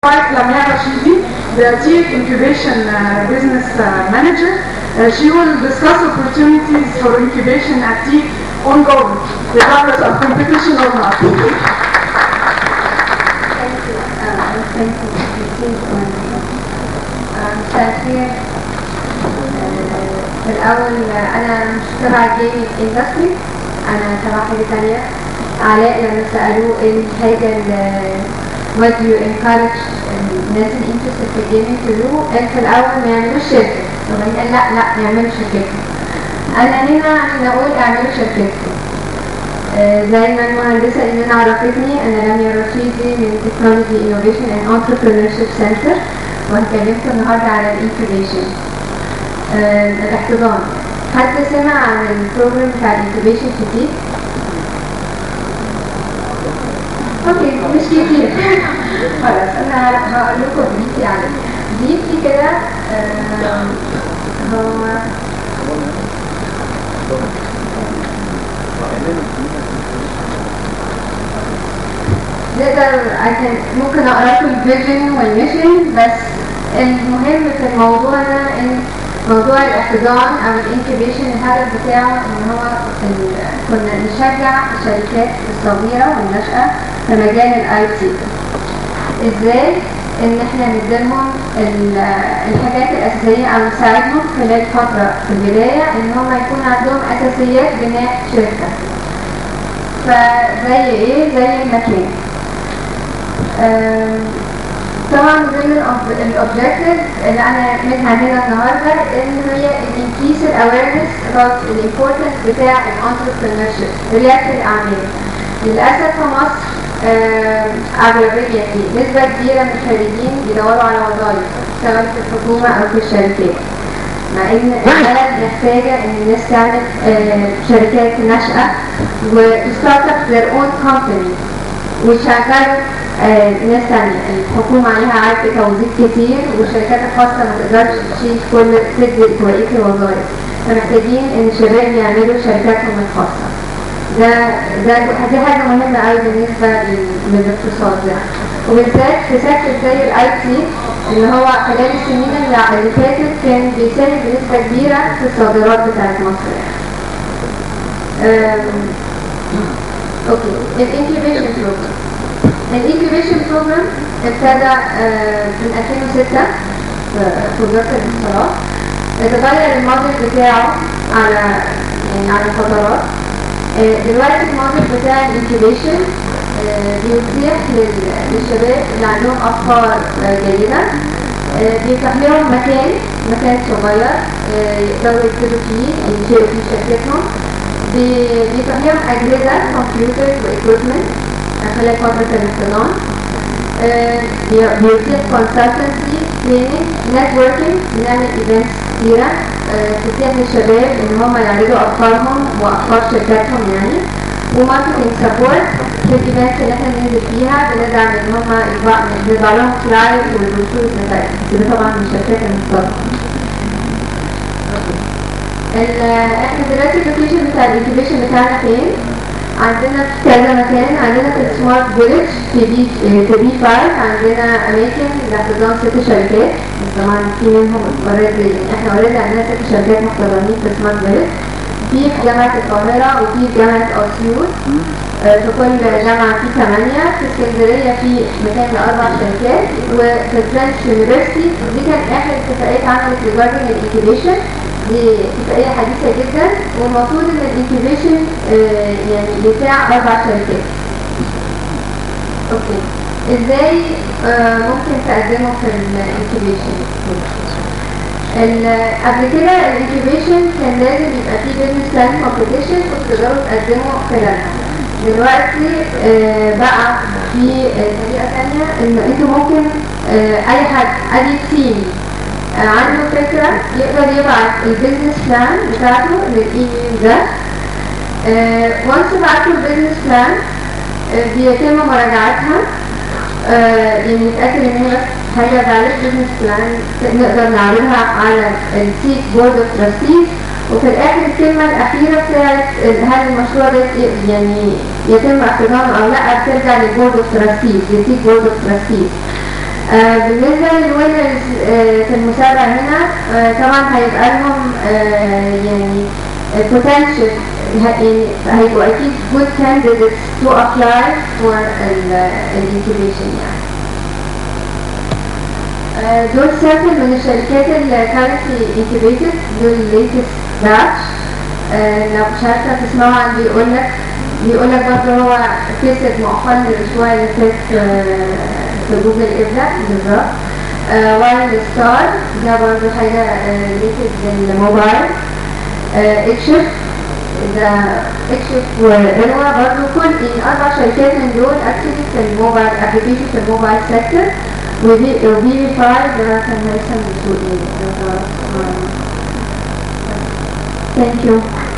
wife Lamia Rashidi, the Chief Incubation uh, Business uh, Manager. Uh, she will discuss opportunities for incubation at TEEC ongoing, regardless of competition or not. Thank you. Uh, thank you. مساء الخير في الأول أنا مشتغلة جيمنج اندستري أنا تبع حاجة تانية علاء لما سألوه ايه الحاجة اللي what do you encourage الناس اللي interested في الجيمنج to do قال في الأول ما يعملوش شركة وبعدين قال لا لا نعمل شركتنا أنا هنا عشان أقول اعملوا شركتكم آه، زي ما المهندسة إيمان عرفتني أنا لميا رشيدي من Technology Innovation and Entrepreneurship Center وهكلمكم النهاردة على الانكوبيشن الاحتضان حد سمع عن البروجرام بتاع الانكوبيشن كتير؟ اوكي مش كتير خلاص انا هقول لكم بريفي عليه بريفي كده آه، هو نقدر عشان ممكن اقرا لكم الفيجن والميشن بس المهم في الموضوع ده ان موضوع الاحتضان او الانكيبيشن الهدف بتاعه ان هو ال- كنا نشجع الشركات الصغيره والناشئه في مجال الاي تي ازاي ان احنا نديلهم ال- الحاجات الاساسيه او نساعدهم خلال فتره في البدايه ان هم يكون عندهم اساسيات بناء شركه فزي ايه زي المكان آم، طبعا من ضمن الاوبجكتيف اللي انا منها هنا النهارده ان هي increase الاويرنس about الامبورتنس بتاع الانتربرينورشيب رياده الاعمال للاسف في مصر آم، اغلبيه فيه نسبه كبيره من الخريجين بيدوروا على وظائف سواء في الحكومه او في الشركات مع ان البلد محتاجه ان الناس تعمل آه، شركات ناشئه وستارت اب their own company ويشغلوا آه، ناس تانية الحكومة عليها عبء توظيف كتير والشركات الخاصة ما تقدرش تشيل كل تدي بقية الوظائف فمحتاجين ان الشباب يعملوا شركاتهم الخاصة ده ده دي حاجة مهمة قوي بالنسبة لل- للاقتصاد ده وبالذات في سيكتور زي الاي تي ان هو خلال السنين اللي اللي فاتت كان بيساهم بنسبة كبيرة في الصادرات بتاعت مصر يعني. أم، اوكي الانكيبيشن بروجرام الانكيبيشن بروجرام ابتدى آه، من 2006 في- في وزارة الاتصالات اتغير الموديل بتاعه على يعني على فترات آه، دلوقتي الموديل بتاع الانكيبيشن بيتيح لل- للشباب اللي عندهم افكار آه، جيدة آه، بيفتح لهم مكان مكان صغير آه، يقدروا يبتدوا فيه ينشئوا فيه شركتهم بي- بيفتح لهم أجهزة كمبيوتر وإكويبمنت خلال فترة الاحتضان آه، بي- بيتيح consultancy training networking بنعمل ايفنتس كتيرة آه، تتيح للشباب ان هم يعرضوا افكارهم وافكار شركاتهم يعني وماركتنج سبورت في الايفنتس اللي احنا بننزل فيها بندعم ان هم يطبع بيطبع لهم سلايد والبروشورز بتاعتهم ده طبعا من الشركات المختلفة ال- احنا دلوقتي اللوكيشن بتاع الانكيبيشن بتاعنا فين؟ عندنا في كذا مكان عندنا في السمارت فيلج في بي في بي 5 عندنا اماكن لاحتضان ست شركات بس طبعا في منهم اوريدي احنا اوريدي عندنا ست شركات محتضنين في السمارت فيلج في في جامعة القاهرة وفي في جامعة أسيوط آه، في كل جامعة في ثمانية في اسكندرية في مكان لأربع شركات وفي فرنش يونيفرستي دي كان آخر اتفاقية اتعملت regarding الانكيبيشن دي اتفاقية حديثة جدا والمفروض ان الانكيبيشن يعني يساع اربع شركات اوكي ازاي آه، ممكن تقدموا في الانكيبيشن قبل كده الانكيبيشن كان لازم يبقى فيه بيزنس بلان كومبيتيشن كنتوا تقدروا تقدموا خلالها دلوقتي آه، بقى في آه، طريقة تانية ان انتوا ممكن آه، اي حد اي تيم آه، عنده فكرة يقدر يبعت البيزنس بلان بتاعته للايميل ده وانس بعتوا البيزنس بلان بيتم مراجعتها آه، يعني نتأكد ان هي بس حاجة valid business plan نقدر نعرضها على السيك بورد اوف تراستيز وفي الاخر الكلمة الاخيرة بتاعت هل المشروع ده ي- يعني يتم احتضانه او لا بترجع للبورد اوف تراستيز للسيك بورد اوف تراستيز آه، بالنسبة للوينرز في المسابقة هنا آه، طبعا هيبقى لهم آه، يعني potential يعني هيبقوا أكيد good candidates to apply for ال- incubation يعني. آه، دول سامبل من الشركات اللي currently incubated دول latest batch آه، لو مش عارفة تسمعوا عن بيقول لك بيقول لك برضه هو كسب مؤخرا الأسبوع اللي فات آه، في جوجل ابدأ بالظبط وايل ستار ده برضه حاجة ريليتد للموبايل آه، اكشف ده اكشف وانوا برضه كل الاربع شركات من دول اكتلي في الموبايل ابلكيشن في الموبايل سيكتور ودي وفي فايف ده كان هيثم دسوقي ثانك يو